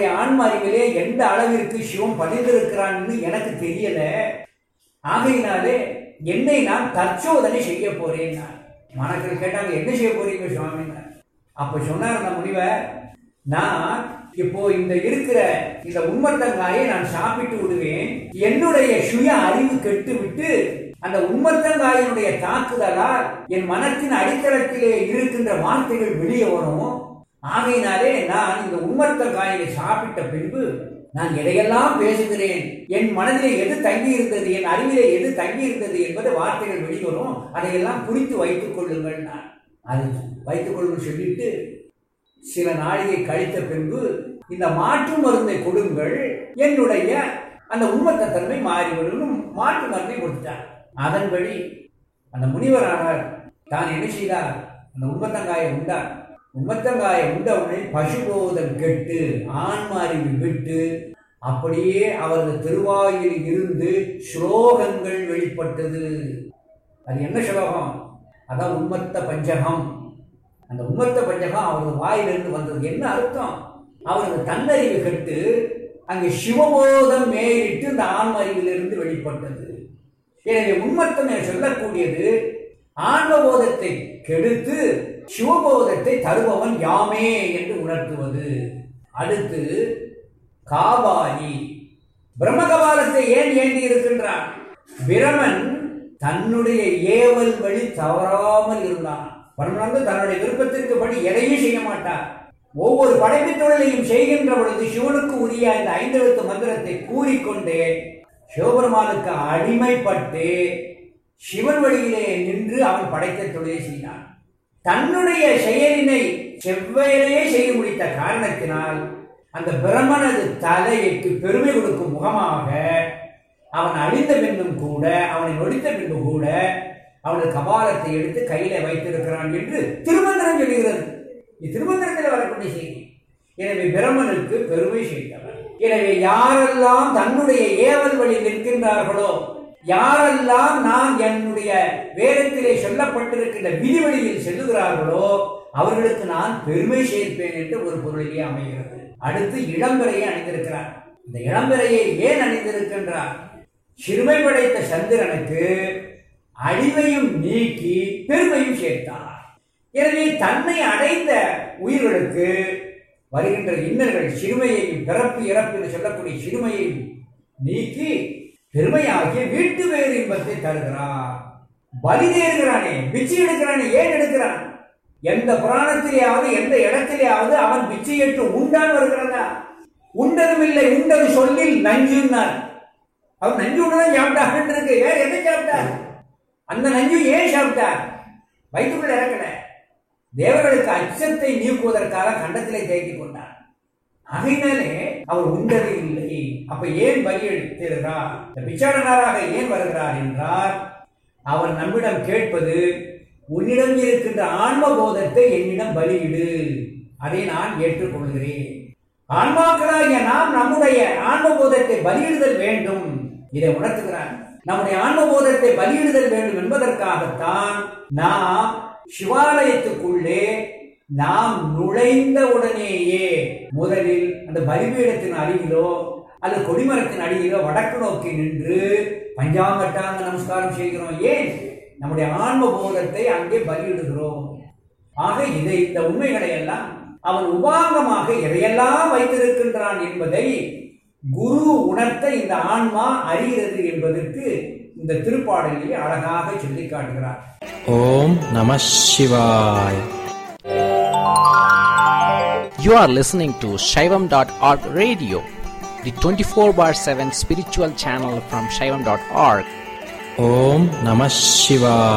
ஆன்ம அறிவிலே எந்த அளவிற்கு சிவம் பதிந்திருக்கிறான்னு எனக்கு தெரியல ஆகையினாலே என்னை நான் தற்சோதனை செய்ய போறேன் நான் மனத்தில் கேட்டாங்க என்ன செய்ய போறீங்க சுவாமின்னு அப்ப சொன்னார் அந்த முனிவர் நான் இப்போ இந்த இருக்கிற இந்த உம்மத்தங்காயை நான் சாப்பிட்டு விடுவேன் என்னுடைய சுய அறிவு கெட்டு விட்டு அந்த உம்மத்தங்காயினுடைய தாக்குதலால் என் மனத்தின் அடித்தளத்திலே இருக்கின்ற வார்த்தைகள் வெளியே வரும் ஆகையினாலே நான் இந்த உம்மத்தங்காயை சாப்பிட்ட பின்பு நான் எதையெல்லாம் பேசுகிறேன் என் மனதிலே எது தங்கி இருந்தது என் அறிவிலே எது தங்கி இருந்தது என்பது வார்த்தைகள் வெளிவரும் அதையெல்லாம் குறித்து வைத்துக் கொள்ளுங்கள் நான் அது வைத்துக் கொள்ளுங்கள் சொல்லிட்டு சில நாளிகை கழித்த பின்பு இந்த மாற்று மருந்தை கொடுங்கள் என்னுடைய அந்த உண்மத்த தன்மை மாறிவிடும் மாற்று மருந்தை கொடுத்தார் அதன்படி அந்த முனிவரானார் தான் என்ன செய்தார் அந்த உண்மத்தங்காயை உண்டார் உண்மத்தங்காயை உண்டவுடனே பசுபோதம் கெட்டு ஆன்மாரிவு விட்டு அப்படியே அவரது திருவாயில் இருந்து ஸ்லோகங்கள் வெளிப்பட்டது அது என்ன ஸ்லோகம் அதான் உண்மத்த பஞ்சகம் அந்த உண்மத்த பஞ்சகம் அவரது வாயிலிருந்து வந்தது என்ன அர்த்தம் அவரது தன்னறிவு கெட்டு அங்கே சிவபோதம் மேலிட்டு இந்த ஆன்மறிவிலிருந்து வெளிப்பட்டது எனவே உண்மத்தம் என சொல்லக்கூடியது ஆன்மபோதத்தை கெடுத்து சிவபோதத்தை தருபவன் யாமே என்று உணர்த்துவது அடுத்து காபாலி பிரம்மகபாலத்தை ஏன் ஏந்தி இருக்கின்றான் பிரமன் தன்னுடைய ஏவல் வழி தவறாமல் இருந்தான் பிரமன் வந்து தன்னுடைய விருப்பத்திற்கு படி எதையும் செய்ய மாட்டார் ஒவ்வொரு படைப்பு தொழிலையும் செய்கின்ற பொழுது சிவனுக்கு உரிய இந்த ஐந்தெழுத்து மந்திரத்தை கூறிக்கொண்டே சிவபெருமானுக்கு அடிமைப்பட்டு சிவன் வழியிலே நின்று அவன் படைத்த தொழிலை செய்தான் தன்னுடைய செயலினை செவ்வையிலேயே செய்து முடித்த காரணத்தினால் அந்த பிரம்மனது தலையைக்கு பெருமை கொடுக்கும் முகமாக அவன் அழிந்த பின்னும் கூட அவனை நொடித்த பின்பு கூட அவனது கபாலத்தை எடுத்து கையில வைத்திருக்கிறான் என்று திருமந்திரம் சொல்கிறது இது திருமந்திரத்தில் வரக்கூடிய செய்தி எனவே பிரம்மனுக்கு பெருமை செய்தவர் எனவே யாரெல்லாம் தன்னுடைய ஏவல் வழி நிற்கின்றார்களோ யாரெல்லாம் நான் என்னுடைய வேதத்திலே சொல்லப்பட்டிருக்கின்ற விதிவழியில் செல்லுகிறார்களோ அவர்களுக்கு நான் பெருமை சேர்ப்பேன் என்று ஒரு பொருளிலே அமைகிறது அடுத்து இளம்பெறையை அணிந்திருக்கிறார் இந்த இளம்பெறையை ஏன் அணிந்திருக்கின்றார் சிறுமை படைத்த சந்திரனுக்கு அழிவையும் நீக்கி பெருமையும் சேர்த்தார் எனவே தன்னை அடைந்த உயிர்களுக்கு வருகின்ற இன்னல்கள் சிறுமையையும் பிறப்பு இறப்பு என்று சொல்லக்கூடிய சிறுமையையும் நீக்கி பெருமையாகிய வீட்டு வேறு இன்பத்தை தருகிறார் பலி தேறுகிறானே பிச்சை எடுக்கிறானே ஏன் எடுக்கிறான் எந்த புராணத்திலேயாவது எந்த இடத்திலேயாவது அவன் பிச்சை ஏற்று உண்டான் வருகிறதா உண்டதும் இல்லை உண்டது சொல்லில் நஞ்சுன்னார் அவர் நஞ்சு உண்டுதான் சாப்பிட்டார் இருக்கு வேற எதை சாப்பிட்டார் அந்த நஞ்சு ஏன் சாப்பிட்டார் வயிற்றுக்குள்ள இறக்கல தேவர்களுக்கு அச்சத்தை நீக்குவதற்காக கண்டத்திலே தேக்கிக் கொண்டார் ஆகையினாலே அவர் உண்டது இல்லை அப்ப ஏன் பலி எடுத்திருக்கிறார் இந்த பிச்சாடனாராக ஏன் வருகிறார் என்றால் அவர் நம்மிடம் கேட்பது உன்னிடம் இருக்கின்ற ஆன்ம போதத்தை என்னிடம் பலியிடு அதை நான் ஏற்றுக்கொள்கிறேன் ஆன்மாக்களாகிய நாம் நம்முடைய ஆன்ம போதத்தை பலியிடுதல் வேண்டும் இதை உணர்த்துகிறார் நம்முடைய ஆன்ம போதத்தை பலியிடுதல் வேண்டும் என்பதற்காகத்தான் நாம் சிவாலயத்துக்குள்ளே நாம் நுழைந்த உடனேயே முதலில் அந்த பலிபீடத்தின் அருகிலோ அல்லது கொடிமரத்தின் அடியிலோ வடக்கு நோக்கி நின்று பஞ்சாங்கட்டாங்க நமஸ்காரம் செய்கிறோம் ஏன் நம்முடைய ஆன்ம போதத்தை அங்கே பலியிடுகிறோம் ஆக இதை இந்த உண்மைகளை எல்லாம் அவன் உபாங்கமாக எதையெல்லாம் வைத்திருக்கின்றான் என்பதை குரு உணர்த்த இந்த ஆன்மா அறிகிறது என்பதற்கு இந்த திருப்பாடலிலே அழகாக சொல்லி காட்டுகிறார் ஓம் நம சிவாய் You are listening to Shaivam.org radio, the 24 bar 7 spiritual channel from Shaivam.org. Om Namah Shivaya.